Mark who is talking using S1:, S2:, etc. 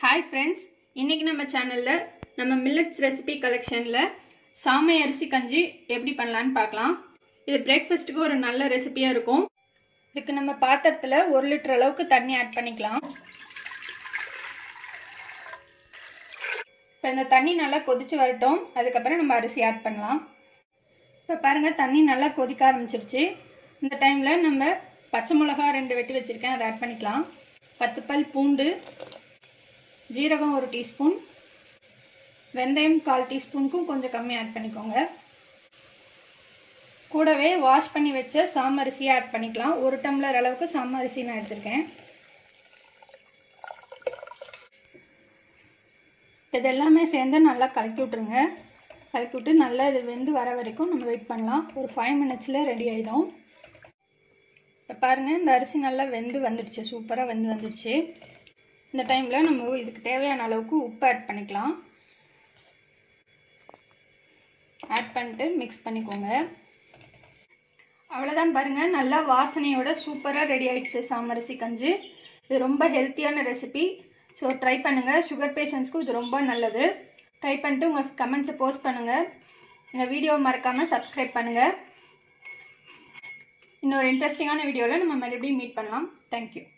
S1: hi friends இன்னைக்கு நம்ம சேனலில் நம்ம மில்லட்ஸ் ரெசிபி கலெக்ஷனில் சாமை அரிசி கஞ்சி எப்படி பண்ணலான்னு பார்க்கலாம் இது பிரேக்ஃபாஸ்ட்டுக்கு ஒரு நல்ல ரெசிபியாக இருக்கும் இதுக்கு நம்ம பாத்திரத்தில் ஒரு லிட்டர் அளவுக்கு தண்ணி ஆட் பண்ணிக்கலாம் இப்போ இந்த தண்ணி நல்லா கொதிச்சு வரட்டும் அதுக்கப்புறம் நம்ம அரிசி ஆட் பண்ணலாம் இப்போ பாருங்கள் தண்ணி நல்லா கொதிக்க ஆரம்பிச்சிருச்சு இந்த டைமில் நம்ம பச்சை மிளகா ரெண்டு வெட்டி வச்சுருக்கேன் அதை ஆட் பண்ணிக்கலாம் பத்து பல் பூண்டு ஜீரகம் ஒரு டீஸ்பூன் வெந்தயம் கால் டீஸ்பூனுக்கும் கொஞ்சம் கம்மி ஆட் பண்ணிக்கோங்க கூடவே வாஷ் பண்ணி வச்ச சாமரிசியை ஆட் பண்ணிக்கலாம் ஒரு டம்ளர் அளவுக்கு சாமரிசி நான் எடுத்திருக்கேன் இது எல்லாமே சேர்ந்து நல்லா கலக்கி விட்ருங்க கலக்கி விட்டு நல்லா இது வெந்து வர வரைக்கும் நம்ம வெயிட் பண்ணலாம் ஒரு ஃபைவ் மினிட்ஸில் ரெடி ஆகிடும் இப்போ பாருங்கள் இந்த அரிசி நல்லா வெந்து வந்துடுச்சு சூப்பராக வெந்து வந்துடுச்சு இந்த டைமில் நம்ம இதுக்கு தேவையான அளவுக்கு உப்பு ஆட் பண்ணிக்கலாம் ஆட் பண்ணிட்டு மிக்ஸ் பண்ணிக்கோங்க அவ்வளோதான் பாருங்கள் நல்லா வாசனையோட சூப்பராக ரெடி ஆயிடுச்சு சாமரிசி கஞ்சி இது ரொம்ப ஹெல்த்தியான ரெசிபி ஸோ ட்ரை பண்ணுங்கள் சுகர் பேஷண்ட்ஸ்க்கும் இது ரொம்ப நல்லது ட்ரை பண்ணிட்டு உங்கள் கமெண்ட்ஸை போஸ்ட் பண்ணுங்கள் இந்த வீடியோவை மறக்காமல் சப்ஸ்கிரைப் பண்ணுங்கள் இன்னொரு இன்ட்ரெஸ்டிங்கான வீடியோவில் நம்ம மறுபடியும் மீட் பண்ணலாம் தேங்க்யூ